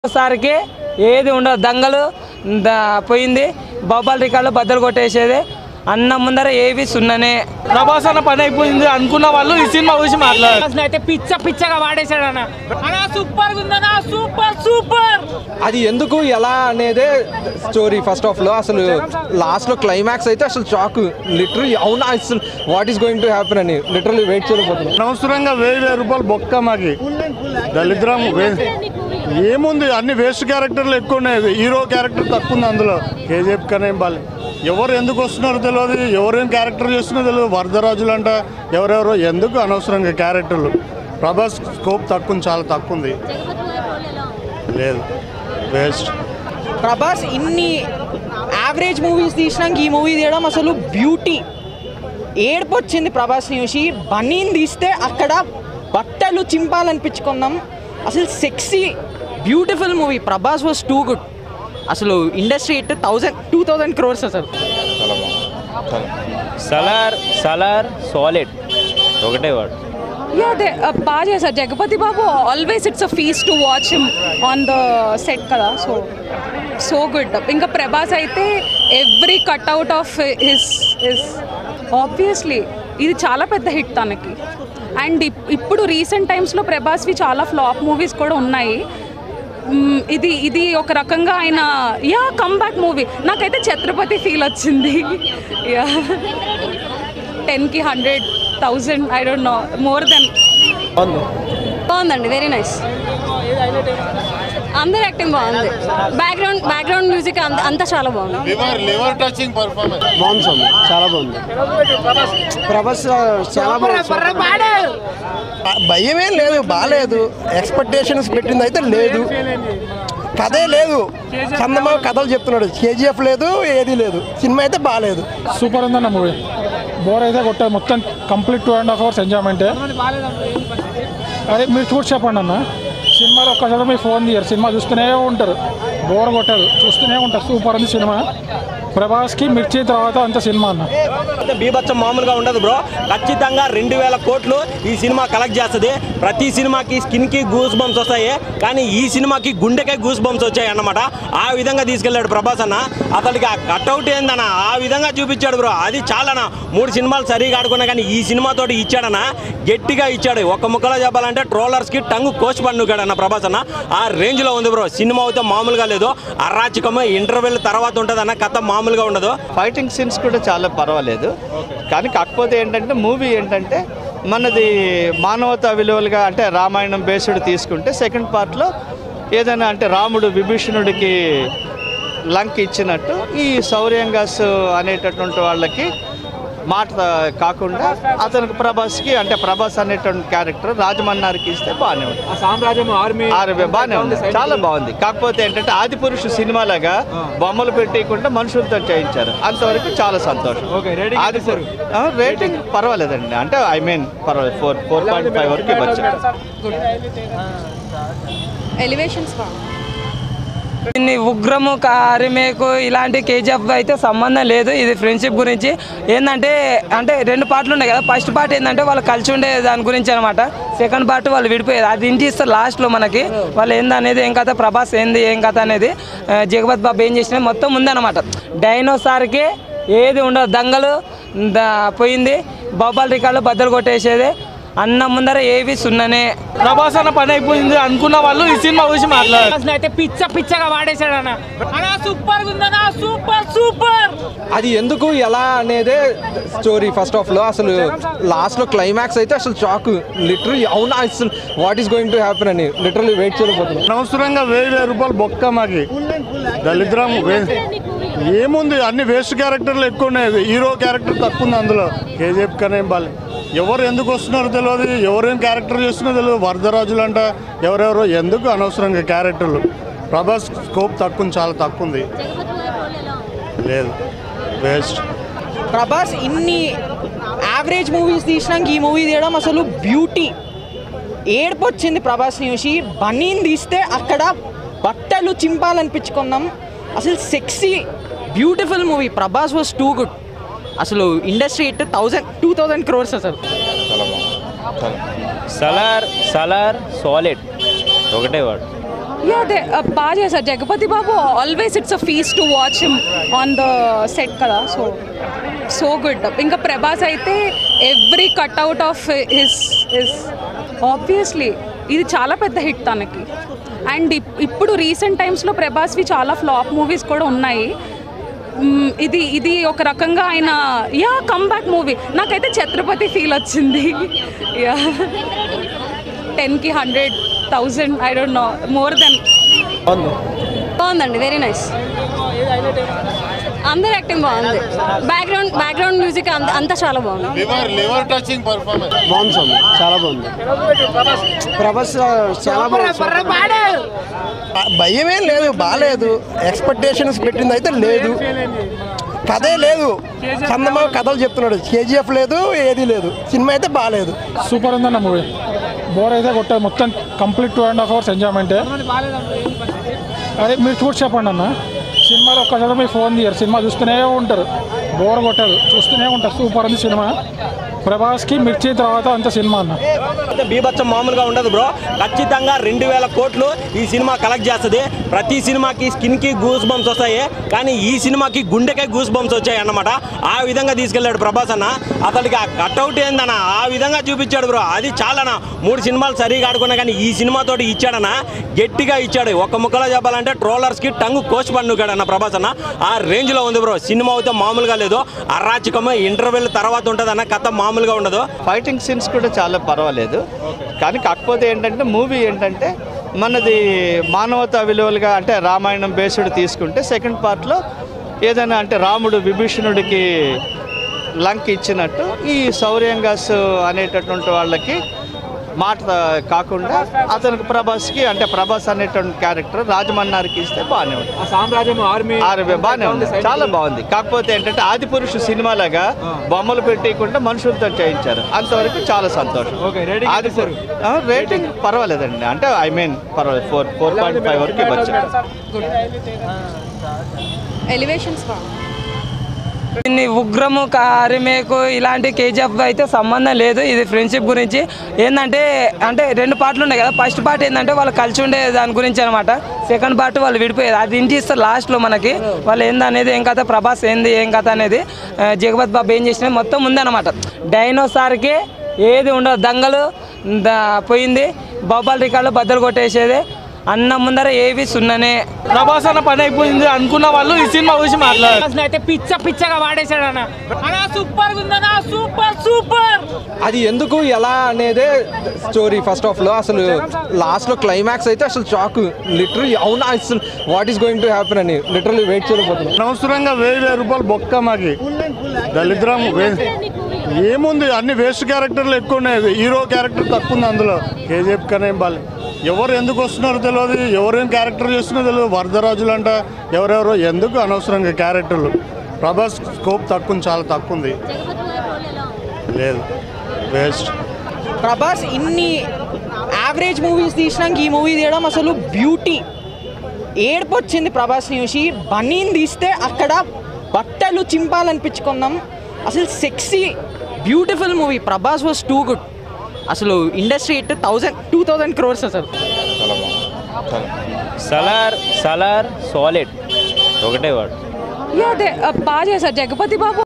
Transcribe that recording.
సారికి ఏది ఉండదు దంగలు ద- పోయింది బొబ్బాల రికార్డులు బద్దలు కొట్టేసేది అన్న ముందర ఏవి సున్ననే ప్రభాస్ అన్న పని అయిపోయింది అనుకున్న వాళ్ళు ఈ సినిమా చూసి మాట్లాడారు అసలు అయితే పిచ్చ పిచ్చగా వాడేశాడు అన్న అన్న సూపర్ ఉందన్నా సూపర్ సూపర్ అది ఎందుకు ఎలా అనేదే స్టోరీ ఫస్ట్ ఆఫ్ లో అసలు లాస్ట్ లో క్లైమాక్స్ అయితే అసలు షాక్ లిటరలీ అవునా అసలు what is going to happen అని లిటరలీ వెయిట్ చేయలేకపోతున్నాం అనవసరంగా వెయ్యి వెయ్యి రూపాయలు బొక్క మాకి దళిద్రం వే- ఏముంది అన్ని వేస్ట్ క్యారెక్టర్లు ఎక్కువ ఉన్నాయి హీరో క్యారెక్టర్ తక్కువ ఉంది అందులో కేజీఎఫ్ కనే బాలి ఎవరు ఎందుకు వస్తున్నారో తెలియదు ఎవరేం క్యారెక్టర్ చేస్తున్నారో తెలియదు వరదరాజులు అంట ఎవరెవరో ఎందుకు అనవసరంగా క్యారెక్టర్లు ప్రభాస్ స్కోప్ తక్కువ ఉంది, చాలా తక్కువ ఉంది లేదు వేస్ట్ ప్రభాస్ ఇన్ని యావరేజ్ మూవీస్ తీసినాక ఈ మూవీ తీయడం అసలు బ్యూటీ ఏడుపు వచ్చింది ప్రభాస్ చూసి బనీని తీస్తే అక్కడ బట్టలు చింపాలనిపించుకున్నాం అసలు sexy beautiful movie Prabhas was too good అసలు industry hit thousand two thousand crores అసలు సలార్ సలార్ సాలిడ్ ఒకటే వాడు యా అదే uh, బాగా చేశారు Jagapathi Babu always it's a feast to watch him on the set కదా సో సో గుడ్ ఇంకా ప్రభాస్ అయితే every cutout of his his obviously ఇది చాలా పెద్ద హిట్ తనకి అండ్ ఇప్పుడు రీసెంట్ టైమ్స్లో ప్రభాస్వి చాలా ఫ్లాప్ మూవీస్ కూడా ఉన్నాయి మ్మ్, ఇది ఇది ఒక రకంగా ఆయన యా కమ్బ్యాక్ మూవీ నాకైతే ఛత్రపతి ఫీల్ వచ్చింది యా టెన్కి hundred thousand I don't know more than బాగుందండి వెరీ నైస్ అందరి యాక్టింగ్ బాగుంది బ్యాక్గ్రౌండ్ బ్యాక్గ్రౌండ్ మ్యూజిక్ అంతా చాలా బాగుంది బాగుంది స్వామి చాలా బాగుంది ప్రభాస్ చాలా బాగుంది భయమేం లేదు బాగాలేదు ఎక్స్పెక్టేషన్స్ పెట్టింది అయితే లేదు కథే లేదు చందమా కథలు చెప్తున్నాడు కేజీఎఫ్ లేదు ఏది లేదు సినిమా అయితే బాగాలేదు సూపర్ ఉందన్న మూవీ బోర్ అయితే కొట్టదు మొత్తం complete two and half hours ఎంజాయ్మెంటే అదే మీరు చూసి చెప్పండి అన్న సినిమాలో ఒక్కసారి మీరు ఫోన్ తీయరు సినిమా చూస్తూనే ఉంటారు బోర్ కొట్టదు చూస్తూనే ఉంటారు సూపర్ ఉంది సినిమా ప్రభాస్కి మిర్చి తర్వాత అంత సినిమా అన్న అయితే బీభత్సం మామూలుగా ఉండదు బ్రో ఖచ్చితంగా రెండు వేల కోట్లు ఈ సినిమా కలెక్ట్ చేస్తుంది ప్రతి సినిమాకి స్కిన్ కి గూస్ బంప్స్ వస్తాయి కానీ ఈ సినిమాకి గుండెకే గూస్ బంప్స్ వచ్చాయి అన్నమాట ఆ విధంగా తీసుకెళ్ళాడు ప్రభాస్ అన్న అతనికి ఆ కట్అవుట్ ఏందన్న ఆ విధంగా చూపించాడు బ్రో అది చాలనా మూడు సినిమాలు సరిగా ఆడుకున్నా కానీ ఈ సినిమాతోటి ఇచ్చాడన్న గట్టిగా ఇచ్చాడు ఒక ముక్కలో చెప్పాలంటే ట్రోలర్స్ కి టంగు కోచ్ పండుగాడు అన్న ప్రభాస్ అన్న ఆ రేంజ్ లో ఉంది బ్రో సినిమా అయితే మామూలుగా లేదు అరాచకము ఇంటర్వెల్ తర్వాత ఉంటుంది అన్న కథ మామూలుగా ఉండదు ఫైటింగ్ సీన్స్ కూడా చాలా పర్వాలేదు కానీ కాకపోతే ఏంటంటే మూవీ ఏంటంటే మనది మానవతా విలువలుగా అంటే రామాయణం బేస్డ్ తీసుకుంటే సెకండ్ పార్ట్లో ఏదైనా అంటే రాముడు విభీషణుడికి లంక్ ఇచ్చినట్టు ఈ శౌర్యంగాస్ అనేటటువంటి వాళ్ళకి మాట కాకుండా అతనికి ప్రభాస్కి అంటే ప్రభాస్ అనేటువంటి క్యారెక్టర్ రాజమన్నారికి ఇస్తే బాగానే ఉంది సామ్రాజ్యం ఆర్మీ ఆర్మీ బాగానే ఉంది చాలా బాగుంది కాకపోతే ఏంటంటే ఆది పురుషు సినిమాలాగా బొమ్మలు పెట్టకుండా మనుషులతో చేయించారు అంతవరకు చాలా సంతోషం ఆది పురు- ఆ, రేటింగ్ పర్వాలేదండి అంటే ఐ మీన్ పర్వాలేదు ఫోర్ ఫోర్ పాయింట్ ఫైవ్ వరకు ఇవ్వచ్చు ఎలివేషన్స్ బాగుంది ఇన్ని ఉగ్రము రిమేక్ ఇలాంటి కేజీఎఫ్ అయితే సంబంధం లేదు ఇది ఫ్రెండ్షిప్ గురించి ఏంటంటే అంటే రెండు పార్ట్లు ఉన్నాయి కదా ఫస్ట్ పార్ట్ ఏంటంటే వాళ్ళు కలిసి ఉండే దాని గురించి అనమాట సెకండ్ పార్ట్ వాళ్ళు విడిపోయేది అది ఇంటి ఇస్తారు లాస్ట్లో మనకి వాళ్ళు ఏందనేది ఏం కథ ప్రభాస్ ఏంది ఏం కథ అనేది ఆ, జగపత్ బాబు ఏం చేసిన మొత్తం ఉందన్నమాట డైనోసార్కి ఏది ఉండదు దంగలు ద- పోయింది బొబ్బాల రికార్డులు బద్దలు కొట్టేసేది అన్న ముందర ఏవి సున్ననే ప్రభాస్ అన్న పని అయిపోయింది అనుకున్న వాళ్ళు ఈ సినిమా చూసి మాట్లాడారు అసలు అయితే పిచ్చ పిచ్చగా వాడేశాడు అన్న అన్న సూపర్ ఉందన్నా సూపర్ సూపర్ అది ఎందుకు ఎలా అనేదే స్టోరీ ఫస్ట్ ఆఫ్ లో అసలు లాస్ట్ లో క్లైమాక్స్ అయితే అసలు షాక్ లిటరలీ అవునా అసలు what is going to happen అని లిటరలీ వెయిట్ చేయలేకపోతున్నాం అనవసరంగా వెయ్యి వెయ్యి రూపాయలు బొక్క మాకి దళిద్రం వే- ఏముంది అన్ని వేస్ట్ క్యారెక్టర్లు ఎక్కువ ఉన్నాయి హీరో క్యారెక్టర్ తక్కువ ఉంది అందులో కేజీఎఫ్ కనే బాలి ఎవరు ఎందుకు వస్తున్నారో తెలియదు ఎవరేం క్యారెక్టర్ చేస్తున్నారో తెలియదు వరదరాజులు అంట ఎవరెవరో ఎందుకు అనవసరంగా క్యారెక్టర్లు ప్రభాస్ స్కోప్ తక్కువ ఉంది, చాలా తక్కువ ఉంది లేదు వేస్ట్ ప్రభాస్ ఇన్ని యావరేజ్ మూవీస్ తీసినాక ఈ మూవీ తీయడం అసలు బ్యూటీ ఏడుపు వచ్చింది ప్రభాస్ చూసి బనీని తీస్తే అక్కడ బట్టలు చింపాలనిపించుకున్నాం అసలు sexy beautiful movie Prabhas was too good అసలు industry hit thousand two thousand crores అసలు సలార్ సలార్ సాలిడ్ ఒకటే వాడు యా అదే బాగా చేశారు Jagapathi Babu always it's a feast to watch him on the set కదా సో సో గుడ్ ఇంకా ప్రభాస్ అయితే every cutout of his his obviously ఇది చాలా పెద్ద హిట్ తనకి అండ్ ఇప్పుడు రీసెంట్ టైమ్స్లో ప్రభాస్వి చాలా ఫ్లాప్ మూవీస్ కూడా ఉన్నాయి మ్మ్, ఇది ఇది ఒక రకంగా ఆయన యా కమ్బ్యాక్ మూవీ నాకైతే ఛత్రపతి ఫీల్ వచ్చింది యా టెన్కి hundred thousand I don't know more than బాగుందండి వెరీ నైస్ అందరు యాక్టింగ్ బాగుంది బ్యాక్గ్రౌండ్ బ్యాక్గ్రౌండ్ మ్యూజిక్ అంత అంతా చాలా బాగుంది లివర్ లివర్ టచింగ్ పర్ఫార్మెన్స్ బాగుంది స్వామి చాలా బాగుంది ప్రభాస్ చాలా బాగుంది భయమేం లేదు బాగాలేదు ఎక్స్పెక్టేషన్స్ పెట్టింది అయితే లేదు కథే లేదు చందమా కథలు చెప్తున్నాడు కేజీఎఫ్ లేదు ఏది లేదు సినిమా అయితే బాగాలేదు సూపర్ ఉందన్న మూవీ బోర్ అయితే కొట్టదు మొత్తం complete two and half hours ఎంజాయ్మెంటే అదే మీరు చూసి చెప్పండి అన్న సినిమాలో ఒక్కసారి మీరు ఫోన్ తీయరు సినిమా చూస్తూనే ఉంటారు బోర్ కొట్టదు చూస్తూనే ఉంటారు సూపర్ ఉంది సినిమా ప్రభాస్కి మిర్చి తర్వాత అంత సినిమా అన్న అయితే బీభత్సం మామూలుగా ఉండదు బ్రో ఖచ్చితంగా రెండు వేల కోట్లు ఈ సినిమా కలెక్ట్ చేస్తుంది ప్రతి సినిమాకి స్కిన్ కి గూస్ బంప్స్ వస్తాయి కానీ ఈ సినిమాకి గుండెకే గూస్ బంప్స్ వచ్చాయి అన్నమాట ఆ విధంగా తీసుకెళ్ళాడు ప్రభాస్ అన్న అతనికి ఆ కట్అవుట్ ఏందన్న ఆ విధంగా చూపించాడు బ్రో అది చాలనా మూడు సినిమాలు సరిగా ఆడుకున్నా కానీ ఈ సినిమాతోటి ఇచ్చాడన్న గట్టిగా ఇచ్చాడు ఒక్క ముక్కలో చెప్పాలంటే ట్రోలర్స్ కి టంగు కోచ్ పండుగాడు అన్న ప్రభాస్ అన్న ఆ రేంజ్ లో ఉంది బ్రో సినిమా అయితే మామూలుగా లేదు అరాచకము ఇంటర్వెల్ తర్వాత ఉంటుంది అన్న కథ మామూలుగా ఉండదు ఫైటింగ్ సీన్స్ కూడా చాలా పర్వాలేదు కానీ కాకపోతే ఏంటంటే మూవీ ఏంటంటే మనది మానవతా విలువలుగా అంటే రామాయణం బేస్డ్ తీసుకుంటే సెకండ్ పార్ట్లో ఏదైనా అంటే రాముడు విభీషణుడికి లంక్ ఇచ్చినట్టు ఈ శౌర్యంగాస్ అనేటటువంటి వాళ్ళకి మాట కాకుండా అతనికి ప్రభాస్కి అంటే ప్రభాస్ అనేటువంటి క్యారెక్టర్ రాజమన్నారికి ఇస్తే బాగానే ఉంది సామ్రాజ్యం ఆర్మీ ఆర్మీ బాగానే ఉంది చాలా బాగుంది కాకపోతే ఏంటంటే ఆది పురుషు సినిమాలాగా బొమ్మలు పెట్టకుండా మనుషులతో చేయించారు అంతవరకు చాలా సంతోషం ఓకే, rating ఆది పురు- ఆ, రేటింగ్ పర్వాలేదండి అంటే ఐ మీన్ పర్వాలేదు ఫోర్ ఫోర్ పాయింట్ ఫైవ్ వరకు ఇవ్వచ్చు ఎలివేషన్స్ బాగుంది ఇన్ని ఉగ్రము కారిమేకు ఇలాంటి కేజీఎఫ్ అయితే సంబంధం లేదు ఇది ఫ్రెండ్షిప్ గురించి ఏంటంటే అంటే రెండు పార్ట్లు ఉన్నాయి కదా ఫస్ట్ పార్ట్ ఏంటంటే వాళ్ళు కలిసి ఉండే దాని గురించి అనమాట సెకండ్ పార్ట్ వాళ్ళు విడిపోయేది అది ఇంటి ఇస్తారు లాస్ట్లో మనకి వాళ్ళు ఏందనేది ఏం కథ ప్రభాస్ ఏంది ఏం కథ అనేది ఆ, జగపత్ బాబు ఏం చేసినది మొత్తం ఉందన్నమాట డైనోసార్కి ఏది ఉండదు దంగలు ద- పోయింది బొబ్బాల రికార్డులు బద్దలు కొట్టేసేది అన్న ముందర ఏవి సున్ననే ప్రభాస్ అన్న పని అయిపోయింది అనుకున్న వాళ్ళు ఈ సినిమా చూసి మాట్లాడారు అయితే పిచ్చ పిచ్చగా వాడేశాడు అన్న అన్న సూపర్ ఉందన్నా సూపర్ సూపర్ అది ఎందుకు ఎలా అనేదే స్టోరీ ఫస్ట్ ఆఫ్ లో అసలు లాస్ట్ లో క్లైమాక్స్ అయితే అసలు షాక్ లిటరలీ అవునా అసలు what is going to happen అని లిటరలీ వెయిట్ చేయలేకపోతున్నాం అనవసరంగా వెయ్యి వెయ్యి రూపాయలు బొక్క మాకి దళిద్రం వే- ఏముంది అన్ని వేస్ట్ క్యారెక్టర్లు ఎక్కువ ఉన్నాయి హీరో క్యారెక్టర్ తక్కువ ఉంది అందులో కేజీఎఫ్ కనే బాలే ఎవరు ఎందుకు వస్తున్నారో తెలియదు ఎవరేం క్యారెక్టర్ చేస్తున్నారో తెలియదు వరదరాజులు అంట ఎవరెవరో ఎందుకు అనవసరంగా క్యారెక్టర్లు ప్రభాస్ స్కోప్ తక్కువ ఉంది, చాలా తక్కువ ఉంది లేదు వేస్ట్ ప్రభాస్ ఇన్ని యావరేజ్ మూవీస్ తీసినాక ఈ మూవీ తీయడం అసలు బ్యూటీ ఏడుపు వచ్చింది ప్రభాస్ చూసి బనీని తీస్తే అక్కడ బట్టలు చింపాలనిపించుకున్నాం అసలు sexy beautiful movie Prabhas was too good అసలు industry hit thousand two thousand crores అసలు సలార్ సలార్ సాలిడ్ ఒకటే వాడు యా అదే బాగా చేశారు జగపతి బాబు